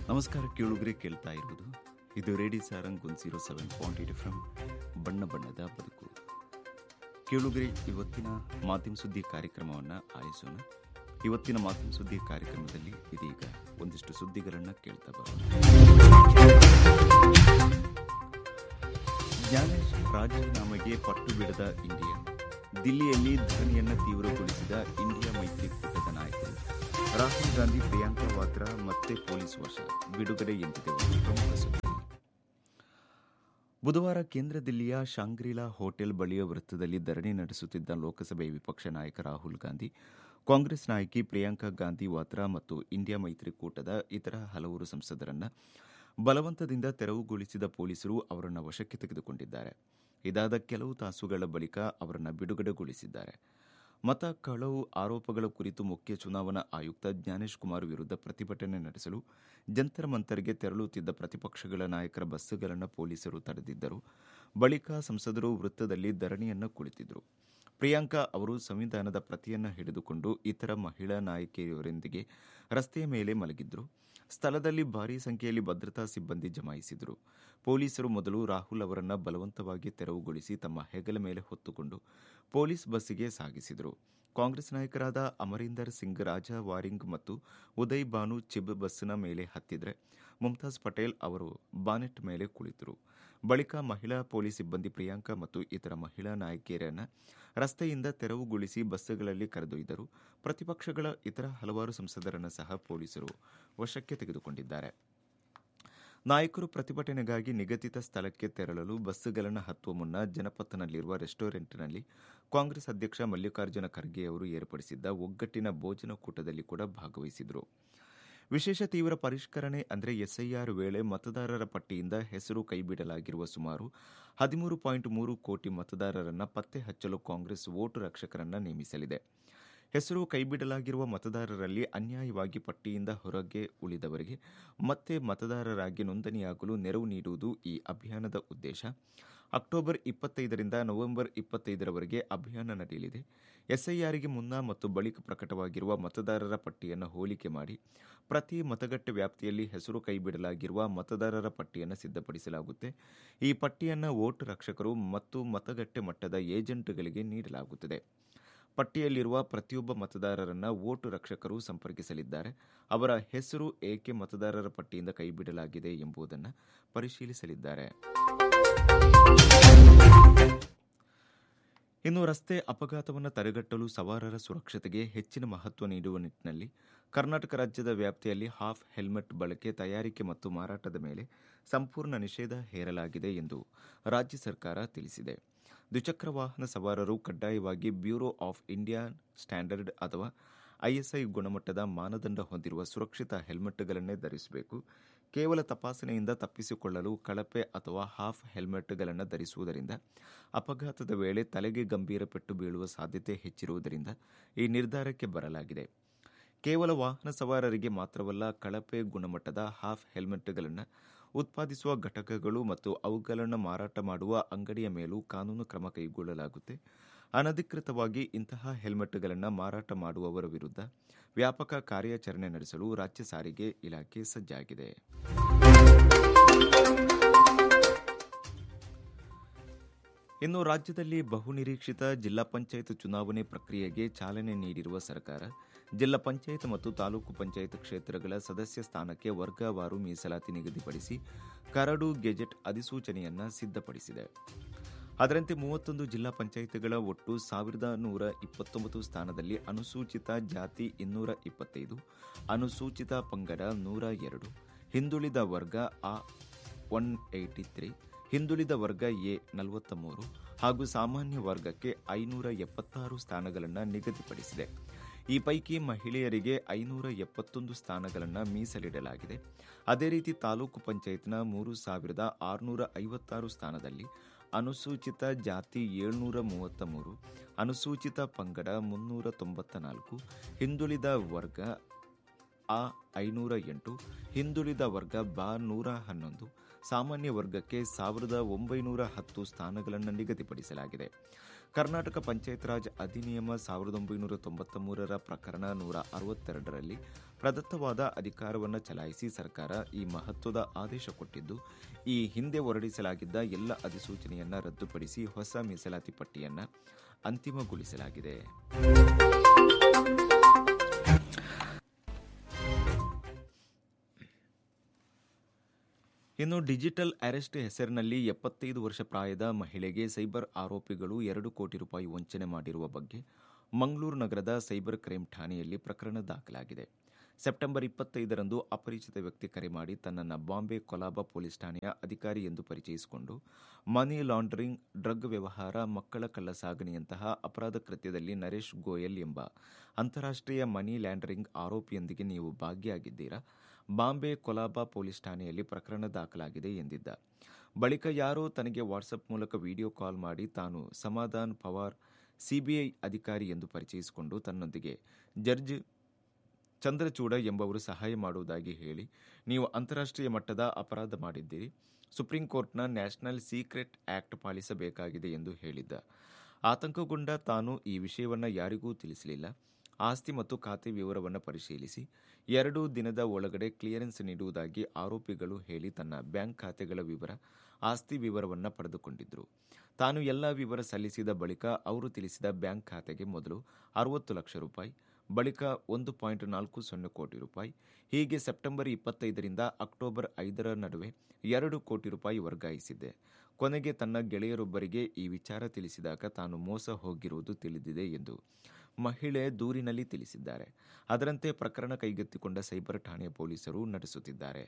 ನಮಸ್ಕಾರ ಕೇಳುಗರೆ ಕೇಳ್ತಾ ಇರುವುದು ಇದು radio Sarang one zero seven point eight from ಬಣ್ಣ ಬಣ್ಣದ ಬದುಕು ಕೇಳುಗರೆ ಇವತ್ತಿನ ಮಾಧ್ಯಮ ಸುದ್ದಿ ಕಾರ್ಯಕ್ರಮವನ್ನು ಆಲಿಸೋಣ ಇವತ್ತಿನ ಮಾಧ್ಯಮ ಸುದ್ದಿ ಕಾರ್ಯಕ್ರಮದಲ್ಲಿ ಇದೀಗ ಒಂದಿಷ್ಟು ಸುದ್ದಿಗಳನ್ನು ಕೇಳ್ತಾ ಬರೋಣ ಜ್ಞಾನೇಶ್ ರಾಜೀನಾಮೆಗೆ ಪಟ್ಟು ಬಿಡದ ಇಂಡಿಯಾ ದಿಲ್ಲಿಯಲ್ಲಿ ಧರಣಿಯನ್ನು ತೀವ್ರಗೊಳಿಸಿದ ಇಂಡಿಯಾ ಮೈತ್ರಿಕೂಟದ ನಾಯಕರು ರಾಹುಲ್ ಗಾಂಧಿ ಪ್ರಿಯಾಂಕಾ ವಾದ್ರಾ ಮತ್ತೆ ಪೊಲೀಸ್ ವಶ ಬಿಡುಗಡೆ ಎಂದಿದೆ ಒಂದು ಪ್ರಮುಖ ಸುದ್ದಿ ಬುಧವಾರ ಕೇಂದ್ರ ದಿಲ್ಲಿಯ ಶಾಂಗ್ರಿಲಾ ಹೋಟೆಲ್ ಬಳಿಯ ವೃತ್ತದಲ್ಲಿ ಧರಣಿ ನಡೆಸುತ್ತಿದ್ದ ಲೋಕಸಭೆ ವಿಪಕ್ಷ ನಾಯಕ ರಾಹುಲ್ ಗಾಂಧಿ ಕಾಂಗ್ರೆಸ್ ನಾಯಕಿ ಪ್ರಿಯಾಂಕಾ ಗಾಂಧಿ ವಾದ್ರಾ ಮತ್ತು ಇಂಡಿಯಾ ಮೈತ್ರಿಕೂಟದ ಇತರ ಹಲವರು ಸಂಸದರನ್ನ ಬಲವಂತದಿಂದ ತೆರವುಗೊಳಿಸಿದ ಪೊಲೀಸರು ಅವರನ್ನು ವಶಕ್ಕೆ ತೆಗೆದುಕೊಂಡಿದ್ದಾರೆ ಇದಾದ ಕೆಲವು ತಾಸುಗಳ ಬಳಿಕ ಅವರನ್ನು ಬಿಡುಗಡೆಗೊಳಿಸಿದ್ದಾರೆ ಮತ ಕಳವು ಆರೋಪಗಳ ಕುರಿತು ಮುಖ್ಯ ಚುನಾವಣಾ ಆಯುಕ್ತ ಜ್ಞಾನೇಶ್ ಕುಮಾರ್ ವಿರುದ್ಧ ಪ್ರತಿಭಟನೆ ನಡೆಸಲು ಜಂತರ್ ಮಂತರ್ಗೆ ತೆರಳುತ್ತಿದ್ದ ಪ್ರತಿಪಕ್ಷಗಳ ನಾಯಕರ ಬಸ್ಸುಗಳನ್ನು ಪೊಲೀಸರು ತಡೆದಿದ್ದರು ಬಳಿಕ ಸಂಸದರು ವೃತ್ತದಲ್ಲಿ ಧರಣಿಯನ್ನು ಕುಳಿತಿದ್ದರು ಪ್ರಿಯಾಂಕಾ ಅವರು ಸಂವಿಧಾನದ ಪ್ರತಿಯನ್ನು ಹಿಡಿದುಕೊಂಡು ಇತರ ಮಹಿಳಾ ನಾಯಕಿಯರೊಂದಿಗೆ ರಸ್ತೆಯ ಮೇಲೆ ಮಲಗಿದ್ರು ಸ್ಥಳದಲ್ಲಿ ಭಾರೀ ಸಂಖ್ಯೆಯಲ್ಲಿ ಭದ್ರತಾ ಸಿಬ್ಬಂದಿ ಜಮಾಯಿಸಿದರು ಪೊಲೀಸರು ಮೊದಲು ರಾಹುಲ್ ಅವರನ್ನ ಬಲವಂತವಾಗಿ ತೆರವುಗೊಳಿಸಿ ತಮ್ಮ ಹೆಗಲ ಮೇಲೆ ಹೊತ್ತುಕೊಂಡು ಪೊಲೀಸ್ ಬಸ್ಸಿಗೆ ಸಾಗಿಸಿದರು ಕಾಂಗ್ರೆಸ್ ನಾಯಕರಾದ ಅಮರೀಂದರ್ ಸಿಂಗ್ ರಾಜಾ ವಾರಿಂಗ್ ಮತ್ತು ಉದಯ್ ಬಾನು ಚಿಬ್ ಬಸ್ಸಿನ ಮೇಲೆ ಹತ್ತಿದ್ರೆ ಮುಮ್ತಾಜ್ ಪಟೇಲ್ ಅವರು ಬಾನೆಟ್ ಮೇಲೆ ಕುಳಿತರು ಬಳಿಕ ಮಹಿಳಾ ಪೊಲೀಸ್ ಸಿಬ್ಬಂದಿ ಪ್ರಿಯಾಂಕಾ ಮತ್ತು ಇತರ ಮಹಿಳಾ ನಾಯಕಿಯರನ್ನ ರಸ್ತೆಯಿಂದ ತೆರವುಗೊಳಿಸಿ ಬಸ್ಸುಗಳಲ್ಲಿ ಕರೆದೊಯ್ದರು ಪ್ರತಿಪಕ್ಷಗಳ ಇತರ ಹಲವಾರು ಸಂಸದರನ್ನು ಸಹ ಪೊಲೀಸರು ವಶಕ್ಕೆ ತೆಗೆದುಕೊಂಡಿದ್ದಾರೆ ನಾಯಕರು ಪ್ರತಿಭಟನೆಗಾಗಿ ನಿಗದಿತ ಸ್ಥಳಕ್ಕೆ ತೆರಳಲು ಬಸ್ಸುಗಳನ್ನು ಹತ್ತುವ ಮುನ್ನ ಜನಪಥನಲ್ಲಿರುವ ರೆಸ್ಟೋರೆಂಟ್ನಲ್ಲಿ ಕಾಂಗ್ರೆಸ್ ಅಧ್ಯಕ್ಷ ಮಲ್ಲಿಕಾರ್ಜುನ ಖರ್ಗೆ ಅವರು ಏರ್ಪಡಿಸಿದ್ದ ಒಗ್ಗಟ್ಟಿನ ಭೋಜನ ಕೂಟದಲ್ಲಿ ಕೂಡ ಭಾಗವಹಿಸಿದರು ವಿಶೇಷ ತೀವ್ರ ಪರಿಷ್ಕರಣೆ ಅಂದರೆ ಎಸ್ಐಆರ್ ವೇಳೆ ಮತದಾರರ ಪಟ್ಟಿಯಿಂದ ಹೆಸರು ಕೈಬಿಡಲಾಗಿರುವ ಸುಮಾರು ಹದಿಮೂರು ಪಾಯಿಂಟ್ ಮೂರು ಕೋಟಿ ಮತದಾರರನ್ನ ಪತ್ತೆ ಹಚ್ಚಲು ಕಾಂಗ್ರೆಸ್ ವೋಟು ರಕ್ಷಕರನ್ನ ನೇಮಿಸಲಿದೆ ಹೆಸರು ಕೈಬಿಡಲಾಗಿರುವ ಮತದಾರರಲ್ಲಿ ಅನ್ಯಾಯವಾಗಿ ಪಟ್ಟಿಯಿಂದ ಹೊರಗೆ ಉಳಿದವರಿಗೆ ಮತ್ತೆ ಮತದಾರರಾಗಿ ನೋಂದಣಿಯಾಗಲು ನೆರವು ನೀಡುವುದು ಈ ಅಭಿಯಾನದ ಉದ್ದೇಶ ಅಕ್ಟೋಬರ್ ಇಪ್ಪತ್ತೈದರಿಂದ ನವೆಂಬರ್ ಇಪ್ಪತ್ತೈದರವರೆಗೆ ಅಭಿಯಾನ ನಡೆಯಲಿದೆ ಎಸ್ಐಆರ್ಗೆ ಮುನ್ನ ಮತ್ತು ಬಳಿಕ ಪ್ರಕಟವಾಗಿರುವ ಮತದಾರರ ಪಟ್ಟಿಯನ್ನು ಹೋಲಿಕೆ ಮಾಡಿ ಪ್ರತಿ ಮತಗಟ್ಟೆ ವ್ಯಾಪ್ತಿಯಲ್ಲಿ ಹೆಸರು ಕೈಬಿಡಲಾಗಿರುವ ಮತದಾರರ ಪಟ್ಟಿಯನ್ನು ಸಿದ್ಧಪಡಿಸಲಾಗುತ್ತೆ ಈ ಪಟ್ಟಿಯನ್ನು ವೋಟ್ ರಕ್ಷಕರು ಮತ್ತು ಮತಗಟ್ಟೆ ಮಟ್ಟದ ಏಜೆಂಟ್ಗಳಿಗೆ ನೀಡಲಾಗುತ್ತದೆ ಪಟ್ಟಿಯಲ್ಲಿರುವ ಪ್ರತಿಯೊಬ್ಬ ಮತದಾರರನ್ನ ವೋಟು ರಕ್ಷಕರು ಸಂಪರ್ಕಿಸಲಿದ್ದಾರೆ ಅವರ ಹೆಸರು ಏಕೆ ಮತದಾರರ ಪಟ್ಟಿಯಿಂದ ಕೈಬಿಡಲಾಗಿದೆ ಎಂಬುದನ್ನು ಪರಿಶೀಲಿಸಲಿದ್ದಾರೆ ಇನ್ನು ರಸ್ತೆ ಅಪಘಾತವನ್ನು ತಡೆಗಟ್ಟಲು ಸವಾರರ ಸುರಕ್ಷತೆಗೆ ಹೆಚ್ಚಿನ ಮಹತ್ವ ನೀಡುವ ನಿಟ್ಟಿನಲ್ಲಿ ಕರ್ನಾಟಕ ರಾಜ್ಯದ ವ್ಯಾಪ್ತಿಯಲ್ಲಿ ಹಾಫ್ ಹೆಲ್ಮೆಟ್ ಬಳಕೆ ತಯಾರಿಕೆ ಮತ್ತು ಮಾರಾಟದ ಮೇಲೆ ಸಂಪೂರ್ಣ ನಿಷೇಧ ಹೇರಲಾಗಿದೆ ಎಂದು ರಾಜ್ಯ ಸರ್ಕಾರ ತಿಳಿಸಿದೆ ದ್ವಿಚಕ್ರ ವಾಹನ ಸವಾರರು ಕಡ್ಡಾಯವಾಗಿ ಬ್ಯೂರೋ ಆಫ್ ಇಂಡಿಯನ್ ಸ್ಟ್ಯಾಂಡರ್ಡ್ ಅಥವಾ ಐಎಸ್ಐ ಗುಣಮಟ್ಟದ ಮಾನದಂಡ ಹೊಂದಿರುವ ಸುರಕ್ಷಿತ ಹೆಲ್ಮೆಟ್ಗಳನ್ನೇ ಧರಿಸಬೇಕು ಕೇವಲ ತಪಾಸಣೆಯಿಂದ ತಪ್ಪಿಸಿಕೊಳ್ಳಲು ಕಳಪೆ ಅಥವಾ ಹಾಫ್ ಹೆಲ್ಮೆಟ್ಗಳನ್ನು ಧರಿಸುವುದರಿಂದ ಅಪಘಾತದ ವೇಳೆ ತಲೆಗೆ ಗಂಭೀರ ಪೆಟ್ಟು ಬೀಳುವ ಸಾಧ್ಯತೆ ಹೆಚ್ಚಿರುವುದರಿಂದ ಈ ನಿರ್ಧಾರಕ್ಕೆ ಬರಲಾಗಿದೆ ಕೇವಲ ವಾಹನ ಸವಾರರಿಗೆ ಮಾತ್ರವಲ್ಲ ಕಳಪೆ ಗುಣಮಟ್ಟದ ಹಾಫ್ ಹೆಲ್ಮೆಟ್ಗಳನ್ನು ಉತ್ಪಾದಿಸುವ ಘಟಕಗಳು ಮತ್ತು ಅವುಗಳನ್ನು ಮಾರಾಟ ಮಾಡುವ ಅಂಗಡಿಯ ಮೇಲೂ ಕಾನೂನು ಕ್ರಮ ಕೈಗೊಳ್ಳಲಾಗುತ್ತೆ ಅನಧಿಕೃತವಾಗಿ ಇಂತಹ ಹೆಲ್ಮೆಟ್ಗಳನ್ನು ಮಾರಾಟ ಮಾಡುವವರ ವಿರುದ್ಧ ವ್ಯಾಪಕ ಕಾರ್ಯಾಚರಣೆ ನಡೆಸಲು ರಾಜ್ಯ ಸಾರಿಗೆ ಇಲಾಖೆ ಸಜ್ಜಾಗಿದೆ ಇನ್ನು ರಾಜ್ಯದಲ್ಲಿ ಬಹುನಿರೀಕ್ಷಿತ ಜಿಲ್ಲಾ ಪಂಚಾಯತ್ ಚುನಾವಣೆ ಪ್ರಕ್ರಿಯೆಗೆ ಚಾಲನೆ ನೀಡಿರುವ ಸರ್ಕಾರ ಜಿಲ್ಲಾ ಪಂಚಾಯತ್ ಮತ್ತು ತಾಲೂಕು ಪಂಚಾಯತ್ ಕ್ಷೇತ್ರಗಳ ಸದಸ್ಯ ಸ್ಥಾನಕ್ಕೆ ವರ್ಗವಾರು ಮೀಸಲಾತಿ ನಿಗದಿಪಡಿಸಿ ಕರಡು ಗೆಜೆಟ್ ಅಧಿಸೂಚನೆಯನ್ನ ಸಿದ್ಧಪಡಿಸಿದೆ ಅದರಂತೆ ಮೂವತ್ತೊಂದು ಜಿಲ್ಲಾ ಪಂಚಾಯತ್ಗಳ ಒಟ್ಟು ಸಾವಿರದ ನೂರ ಇಪ್ಪತ್ತೊಂಬತ್ತು ಸ್ಥಾನದಲ್ಲಿ ಅನುಸೂಚಿತ ಜಾತಿ ಇನ್ನೂರ ಇಪ್ಪತ್ತೈದು ಅನುಸೂಚಿತ ಪಂಗಡ ನೂರ ಎರಡು ಹಿಂದುಳಿದ ವರ್ಗ ಆ ಒನ್ ಏಯ್ಟಿ ತ್ರೀ ಹಿಂದುಳಿದ ವರ್ಗ ಎ ನಲವತ್ತ ಮೂರು ಹಾಗೂ ಸಾಮಾನ್ಯ ವರ್ಗಕ್ಕೆ ಐನೂರ ಎಪ್ಪತ್ತಾರು ಸ್ಥಾನಗಳನ್ನು ನಿಗದಿಪಡಿಸಿದೆ ಈ ಪೈಕಿ ಮಹಿಳೆಯರಿಗೆ ಐನೂರ ಎಪ್ಪತ್ತೊಂದು ಸ್ಥಾನಗಳನ್ನು ಮೀಸಲಿಡಲಾಗಿದೆ ಅದೇ ರೀತಿ ತಾಲೂಕು ಪಂಚಾಯತ್ನ ಮೂರು ಸಾವಿರದ ಆರುನೂರ ಐವತ್ತಾರು ಸ್ಥಾನದಲ್ಲಿ ಅನುಸೂಚಿತ ಜಾತಿ ಏಳ್ನೂರ ಮೂವತ್ತ ಮೂರು ಅನುಸೂಚಿತ ಪಂಗಡ ಮುನ್ನೂರ ತೊಂಬತ್ತ ನಾಲ್ಕು ಹಿಂದುಳಿದ ವರ್ಗ ಆ ಐನೂರ ಎಂಟು ಹಿಂದುಳಿದ ವರ್ಗ ಬಾ ನೂರ ಹನ್ನೊಂದು ಸಾಮಾನ್ಯ ವರ್ಗಕ್ಕೆ ಸಾವಿರದ ಒಂಬೈನೂರ ಹತ್ತು ಸ್ಥಾನಗಳನ್ನು ನಿಗದಿಪಡಿಸಲಾಗಿದೆ ಕರ್ನಾಟಕ ಪಂಚಾಯತ್ ರಾಜ್ ಅಧಿನಿಯಮ ಸಾವಿರದ ಒಂಬೈನೂರ ತೊಂಬತ್ತ ಮೂರರ ಪ್ರಕರಣ ನೂರ ಅರವತ್ತೆರಡರಲ್ಲಿ ಪ್ರದತ್ತವಾದ ಅಧಿಕಾರವನ್ನು ಚಲಾಯಿಸಿ ಸರ್ಕಾರ ಈ ಮಹತ್ವದ ಆದೇಶ ಕೊಟ್ಟಿದ್ದು ಈ ಹಿಂದೆ ಹೊರಡಿಸಲಾಗಿದ್ದ ಎಲ್ಲ ಅಧಿಸೂಚನೆಯನ್ನ ರದ್ದುಪಡಿಸಿ ಹೊಸ ಮೀಸಲಾತಿ ಪಟ್ಟಿಯನ್ನ ಅಂತಿಮಗೊಳಿಸಲಾಗಿದೆ ಇನ್ನು ಡಿಜಿಟಲ್ ಅರೆಸ್ಟ್ ಹೆಸರಿನಲ್ಲಿ ಎಪ್ಪತ್ತೈದು ವರ್ಷ ಪ್ರಾಯದ ಮಹಿಳೆಗೆ ಸೈಬರ್ ಆರೋಪಿಗಳು ಎರಡು ಕೋಟಿ ರೂಪಾಯಿ ವಂಚನೆ ಮಾಡಿರುವ ಬಗ್ಗೆ ಮಂಗಳೂರು ನಗರದ ಸೈಬರ್ ಕ್ರೈಮ್ ಠಾಣೆಯಲ್ಲಿ ಪ್ರಕರಣ ದಾಖಲಾಗಿದೆ ಸೆಪ್ಟೆಂಬರ್ ಇಪ್ಪತ್ತೈದರಂದು ಅಪರಿಚಿತ ವ್ಯಕ್ತಿ ಕರೆ ಮಾಡಿ ತನ್ನನ್ನು ಬಾಂಬೆ ಕೊಲಾಬಾ ಪೊಲೀಸ್ ಠಾಣೆಯ ಅಧಿಕಾರಿ ಎಂದು ಪರಿಚಯಿಸಿಕೊಂಡು ಮನಿ ಲಾಂಡರಿಂಗ್ ಡ್ರಗ್ ವ್ಯವಹಾರ ಮಕ್ಕಳ ಕಳ್ಳಸಾಗಣೆಯಂತಹ ಅಪರಾಧ ಕೃತ್ಯದಲ್ಲಿ ನರೇಶ್ ಗೋಯಲ್ ಎಂಬ ಅಂತಾರಾಷ್ಟ್ರೀಯ ಮನಿ ಲ್ಯಾಂಡರಿಂಗ್ ಆರೋಪಿಯೊಂದಿಗೆ ನೀವು ಭಾಗಿಯಾಗಿದ್ದೀರಾ ಬಾಂಬೆ ಕೊಲಾಬಾ ಪೊಲೀಸ್ ಠಾಣೆಯಲ್ಲಿ ಪ್ರಕರಣ ದಾಖಲಾಗಿದೆ ಎಂದಿದ್ದ ಬಳಿಕ ಯಾರೋ ತನಗೆ ವಾಟ್ಸಪ್ ಮೂಲಕ ವಿಡಿಯೋ ಕಾಲ್ ಮಾಡಿ ತಾನು ಸಮಾಧಾನ್ ಪವಾರ್ ಸಿಬಿಐ ಅಧಿಕಾರಿ ಎಂದು ಪರಿಚಯಿಸಿಕೊಂಡು ತನ್ನೊಂದಿಗೆ ಜಡ್ಜ್ ಚಂದ್ರಚೂಡ ಎಂಬವರು ಸಹಾಯ ಮಾಡುವುದಾಗಿ ಹೇಳಿ ನೀವು ಅಂತಾರಾಷ್ಟ್ರೀಯ ಮಟ್ಟದ ಅಪರಾಧ ಮಾಡಿದ್ದೀರಿ ಸುಪ್ರೀಂ ಕೋರ್ಟ್ನ ನ್ಯಾಷನಲ್ ಸೀಕ್ರೆಟ್ ಆಕ್ಟ್ ಪಾಲಿಸಬೇಕಾಗಿದೆ ಎಂದು ಹೇಳಿದ್ದ ಆತಂಕಗೊಂಡ ತಾನು ಈ ವಿಷಯವನ್ನು ಯಾರಿಗೂ ತಿಳಿಸಲಿಲ್ಲ ಆಸ್ತಿ ಮತ್ತು ಖಾತೆ ವಿವರವನ್ನು ಪರಿಶೀಲಿಸಿ ಎರಡು ದಿನದ ಒಳಗಡೆ ಕ್ಲಿಯರೆನ್ಸ್ ನೀಡುವುದಾಗಿ ಆರೋಪಿಗಳು ಹೇಳಿ ತನ್ನ ಬ್ಯಾಂಕ್ ಖಾತೆಗಳ ವಿವರ ಆಸ್ತಿ ವಿವರವನ್ನು ಪಡೆದುಕೊಂಡಿದ್ದರು ತಾನು ಎಲ್ಲ ವಿವರ ಸಲ್ಲಿಸಿದ ಬಳಿಕ ಅವರು ತಿಳಿಸಿದ ಬ್ಯಾಂಕ್ ಖಾತೆಗೆ ಮೊದಲು ಅರವತ್ತು ಲಕ್ಷ ರೂಪಾಯಿ ಬಳಿಕ ಒಂದು ಪಾಯಿಂಟ್ ನಾಲ್ಕು ಸೊನ್ನೆ ಕೋಟಿ ರೂಪಾಯಿ ಹೀಗೆ ಸೆಪ್ಟೆಂಬರ್ ಇಪ್ಪತ್ತೈದರಿಂದ ಅಕ್ಟೋಬರ್ ಐದರ ನಡುವೆ ಎರಡು ಕೋಟಿ ರೂಪಾಯಿ ವರ್ಗಾಯಿಸಿದ್ದೆ ಕೊನೆಗೆ ತನ್ನ ಗೆಳೆಯರೊಬ್ಬರಿಗೆ ಈ ವಿಚಾರ ತಿಳಿಸಿದಾಗ ತಾನು ಮೋಸ ಹೋಗಿರುವುದು ತಿಳಿದಿದೆ ಎಂದು ಮಹಿಳೆ ದೂರಿನಲ್ಲಿ ತಿಳಿಸಿದ್ದಾರೆ ಅದರಂತೆ ಪ್ರಕರಣ ಕೈಗೆತ್ತಿಕೊಂಡ ಸೈಬರ್ ಠಾಣೆಯ ಪೊಲೀಸರು ನಡೆಸುತ್ತಿದ್ದಾರೆ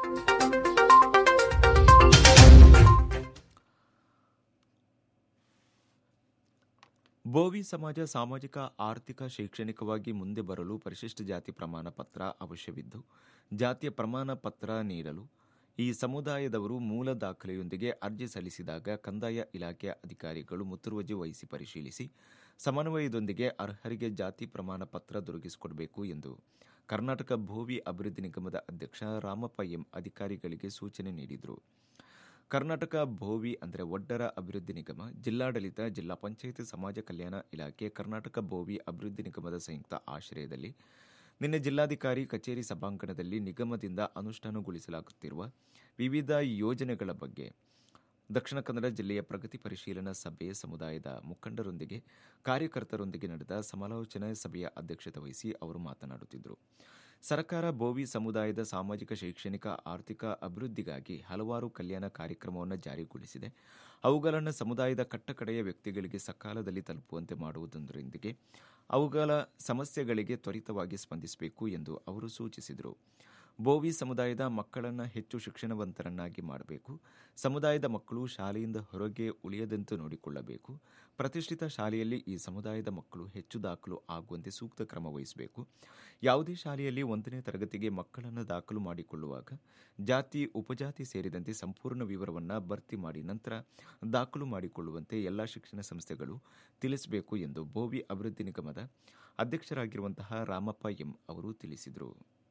ಬೋವಿ ಸಮಾಜ ಸಾಮಾಜಿಕ ಆರ್ಥಿಕ ಶೈಕ್ಷಣಿಕವಾಗಿ ಮುಂದೆ ಬರಲು ಪರಿಶಿಷ್ಟ ಜಾತಿ ಪ್ರಮಾಣ ಪತ್ರ ಅವಶ್ಯವಿದ್ದು ಜಾತಿಯ ಪ್ರಮಾಣ ಪತ್ರ ನೀಡಲು ಈ ಸಮುದಾಯದವರು ಮೂಲ ದಾಖಲೆಯೊಂದಿಗೆ ಅರ್ಜಿ ಸಲ್ಲಿಸಿದಾಗ ಕಂದಾಯ ಇಲಾಖೆಯ ಅಧಿಕಾರಿಗಳು ಮುತುವರ್ಜಿ ವಹಿಸಿ ಪರಿಶೀಲಿಸಿ ಸಮನ್ವಯದೊಂದಿಗೆ ಅರ್ಹರಿಗೆ ಜಾತಿ ಪ್ರಮಾಣ ಪತ್ರ ದೊರಕಿಸಿಕೊಡಬೇಕು ಎಂದು ಕರ್ನಾಟಕ ಭೋವಿ ಅಭಿವೃದ್ಧಿ ನಿಗಮದ ಅಧ್ಯಕ್ಷ ರಾಮಪ್ಪ ಎಂ ಅಧಿಕಾರಿಗಳಿಗೆ ಸೂಚನೆ ನೀಡಿದರು ಕರ್ನಾಟಕ ಭೋವಿ ಅಂದರೆ ಒಡ್ಡರ ಅಭಿವೃದ್ಧಿ ನಿಗಮ ಜಿಲ್ಲಾಡಳಿತ ಜಿಲ್ಲಾ ಪಂಚಾಯತ್ ಸಮಾಜ ಕಲ್ಯಾಣ ಇಲಾಖೆ ಕರ್ನಾಟಕ ಭೋವಿ ಅಭಿವೃದ್ಧಿ ನಿಗಮದ ಸಂಯುಕ್ತ ಆಶ್ರಯದಲ್ಲಿ ನಿನ್ನೆ ಜಿಲ್ಲಾಧಿಕಾರಿ ಕಚೇರಿ ಸಭಾಂಗಣದಲ್ಲಿ ನಿಗಮದಿಂದ ಅನುಷ್ಠಾನಗೊಳಿಸಲಾಗುತ್ತಿರುವ ವಿವಿಧ ಯೋಜನೆಗಳ ಬಗ್ಗೆ ದಕ್ಷಿಣ ಕನ್ನಡ ಜಿಲ್ಲೆಯ ಪ್ರಗತಿ ಪರಿಶೀಲನಾ ಸಭೆ ಸಮುದಾಯದ ಮುಖಂಡರೊಂದಿಗೆ ಕಾರ್ಯಕರ್ತರೊಂದಿಗೆ ನಡೆದ ಸಮಾಲೋಚನಾ ಸಭೆಯ ಅಧ್ಯಕ್ಷತೆ ವಹಿಸಿ ಅವರು ಮಾತನಾಡುತ್ತಿದ್ದರು ಸರ್ಕಾರ ಬೋವಿ ಸಮುದಾಯದ ಸಾಮಾಜಿಕ ಶೈಕ್ಷಣಿಕ ಆರ್ಥಿಕ ಅಭಿವೃದ್ಧಿಗಾಗಿ ಹಲವಾರು ಕಲ್ಯಾಣ ಕಾರ್ಯಕ್ರಮವನ್ನು ಜಾರಿಗೊಳಿಸಿದೆ ಅವುಗಳನ್ನು ಸಮುದಾಯದ ಕಟ್ಟಕಡೆಯ ವ್ಯಕ್ತಿಗಳಿಗೆ ಸಕಾಲದಲ್ಲಿ ತಲುಪುವಂತೆ ಮಾಡುವುದರೊಂದಿಗೆ ಅವುಗಳ ಸಮಸ್ಯೆಗಳಿಗೆ ತ್ವರಿತವಾಗಿ ಸ್ಪಂದಿಸಬೇಕು ಎಂದು ಅವರು ಸೂಚಿಸಿದರು ಬೋವಿ ಸಮುದಾಯದ ಮಕ್ಕಳನ್ನು ಹೆಚ್ಚು ಶಿಕ್ಷಣವಂತರನ್ನಾಗಿ ಮಾಡಬೇಕು ಸಮುದಾಯದ ಮಕ್ಕಳು ಶಾಲೆಯಿಂದ ಹೊರಗೆ ಉಳಿಯದಂತೆ ನೋಡಿಕೊಳ್ಳಬೇಕು ಪ್ರತಿಷ್ಠಿತ ಶಾಲೆಯಲ್ಲಿ ಈ ಸಮುದಾಯದ ಮಕ್ಕಳು ಹೆಚ್ಚು ದಾಖಲು ಆಗುವಂತೆ ಸೂಕ್ತ ಕ್ರಮ ವಹಿಸಬೇಕು ಯಾವುದೇ ಶಾಲೆಯಲ್ಲಿ ಒಂದನೇ ತರಗತಿಗೆ ಮಕ್ಕಳನ್ನು ದಾಖಲು ಮಾಡಿಕೊಳ್ಳುವಾಗ ಜಾತಿ ಉಪಜಾತಿ ಸೇರಿದಂತೆ ಸಂಪೂರ್ಣ ವಿವರವನ್ನು ಭರ್ತಿ ಮಾಡಿ ನಂತರ ದಾಖಲು ಮಾಡಿಕೊಳ್ಳುವಂತೆ ಎಲ್ಲ ಶಿಕ್ಷಣ ಸಂಸ್ಥೆಗಳು ತಿಳಿಸಬೇಕು ಎಂದು ಬೋವಿ ಅಭಿವೃದ್ಧಿ ನಿಗಮದ ಅಧ್ಯಕ್ಷರಾಗಿರುವಂತಹ ರಾಮಪ್ಪ ಎಂ ಅವರು ತಿಳಿಸಿದರು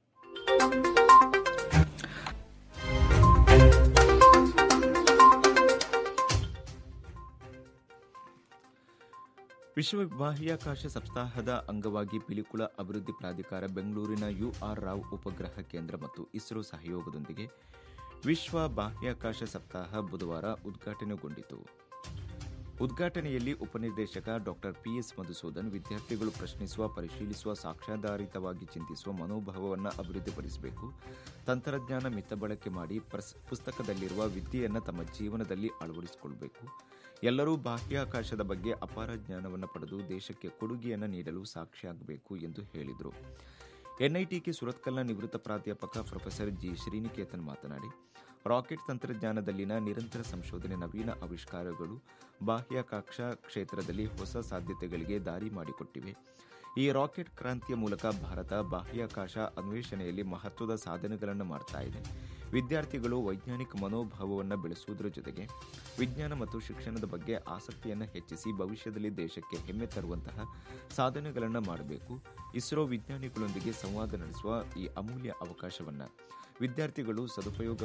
ವಿಶ್ವ ಬಾಹ್ಯಾಕಾಶ ಸಪ್ತಾಹದ ಅಂಗವಾಗಿ ಪಿಲಿಕುಳ ಅಭಿವೃದ್ಧಿ ಪ್ರಾಧಿಕಾರ ಬೆಂಗಳೂರಿನ ಯುಆರ್ ರಾವ್ ಉಪಗ್ರಹ ಕೇಂದ್ರ ಮತ್ತು ಇಸ್ರೋ ಸಹಯೋಗದೊಂದಿಗೆ ವಿಶ್ವ ಬಾಹ್ಯಾಕಾಶ ಸಪ್ತಾಹ ಬುಧವಾರ ಉದ್ಘಾಟನೆಗೊಂಡಿತು ಉದ್ಘಾಟನೆಯಲ್ಲಿ ಉಪನಿರ್ದೇಶಕ ಡಾಕ್ಟರ್ ಪಿಎಸ್ ಮಧುಸೂದನ್ ವಿದ್ಯಾರ್ಥಿಗಳು ಪ್ರಶ್ನಿಸುವ ಪರಿಶೀಲಿಸುವ ಸಾಕ್ಷ್ಯಾಧಾರಿತವಾಗಿ ಚಿಂತಿಸುವ ಮನೋಭಾವವನ್ನು ಅಭಿವೃದ್ಧಿಪಡಿಸಬೇಕು ತಂತ್ರಜ್ಞಾನ ಮಿತ ಬಳಕೆ ಮಾಡಿ ಪುಸ್ತಕದಲ್ಲಿರುವ ವಿದ್ಯೆಯನ್ನು ತಮ್ಮ ಜೀವನದಲ್ಲಿ ಅಳವಡಿಸಿಕೊಳ್ಳಬೇಕು ಎಲ್ಲರೂ ಬಾಹ್ಯಾಕಾಶದ ಬಗ್ಗೆ ಅಪಾರ ಜ್ಞಾನವನ್ನು ಪಡೆದು ದೇಶಕ್ಕೆ ಕೊಡುಗೆಯನ್ನು ನೀಡಲು ಸಾಕ್ಷಿಯಾಗಬೇಕು ಎಂದು ಹೇಳಿದರು ಎನ್ಐಟಿಕೆ ಸುರತ್ಕಲ್ನ ನಿವೃತ್ತ ಪ್ರಾಧ್ಯಾಪಕ ಪ್ರೊಫೆಸರ್ ಜಿ ಶ್ರೀನಿಕೇತನ್ ಮಾತನಾಡಿ ರಾಕೆಟ್ ತಂತ್ರಜ್ಞಾನದಲ್ಲಿನ ನಿರಂತರ ಸಂಶೋಧನೆ ನವೀನ ಆವಿಷ್ಕಾರಗಳು ಬಾಹ್ಯಾಕಾಶ ಕ್ಷೇತ್ರದಲ್ಲಿ ಹೊಸ ಸಾಧ್ಯತೆಗಳಿಗೆ ದಾರಿ ಮಾಡಿಕೊಟ್ಟಿವೆ ಈ ರಾಕೆಟ್ ಕ್ರಾಂತಿಯ ಮೂಲಕ ಭಾರತ ಬಾಹ್ಯಾಕಾಶ ಅನ್ವೇಷಣೆಯಲ್ಲಿ ಮಹತ್ವದ ಸಾಧನೆಗಳನ್ನು ಮಾಡ್ತಾ ಇದೆ ವಿದ್ಯಾರ್ಥಿಗಳು ವೈಜ್ಞಾನಿಕ ಮನೋಭಾವವನ್ನು ಬೆಳೆಸುವುದರ ಜೊತೆಗೆ ವಿಜ್ಞಾನ ಮತ್ತು ಶಿಕ್ಷಣದ ಬಗ್ಗೆ ಆಸಕ್ತಿಯನ್ನು ಹೆಚ್ಚಿಸಿ ಭವಿಷ್ಯದಲ್ಲಿ ದೇಶಕ್ಕೆ ಹೆಮ್ಮೆ ತರುವಂತಹ ಸಾಧನೆಗಳನ್ನು ಮಾಡಬೇಕು ಇಸ್ರೋ ವಿಜ್ಞಾನಿಗಳೊಂದಿಗೆ ಸಂವಾದ ನಡೆಸುವ ಈ ಅಮೂಲ್ಯ ಅವಕಾಶವನ್ನು ವಿದ್ಯಾರ್ಥಿಗಳು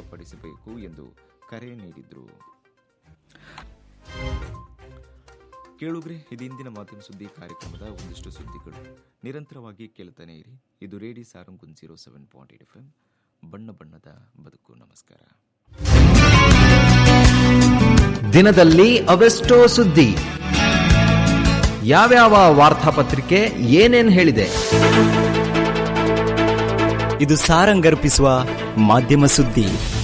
ಸದುಪಯೋಗಪಡಿಸಬೇಕು ಎಂದು ಕರೆ ನೀಡಿದರು ಕೇಳುಗ್ರೆ ಇದು ಇಂದಿನ ಮಾಧ್ಯಮ ಸುದ್ದಿ ಕಾರ್ಯಕ್ರಮದ ಒಂದಿಷ್ಟು ಸುದ್ದಿಗಳು ನಿರಂತರವಾಗಿ ಕೇಳ್ತಾನೆ ಇರಿ ಇದು ರೇಡಿ ಸಾರಂಗುನ್ zero seven point eight F M ಬಣ್ಣ ಬಣ್ಣದ ಬದುಕು ನಮಸ್ಕಾರ ದಿನದಲ್ಲಿ ಅವೆಷ್ಟೋ ಸುದ್ದಿ ಯಾವ್ಯಾವ ವಾರ್ತಾಪತ್ರಿಕೆ ಏನೇನ್ ಹೇಳಿದೆ ಇದು ಸಾರಂಗರ್ಪಿಸುವ ಮಾಧ್ಯಮ ಸುದ್ದಿ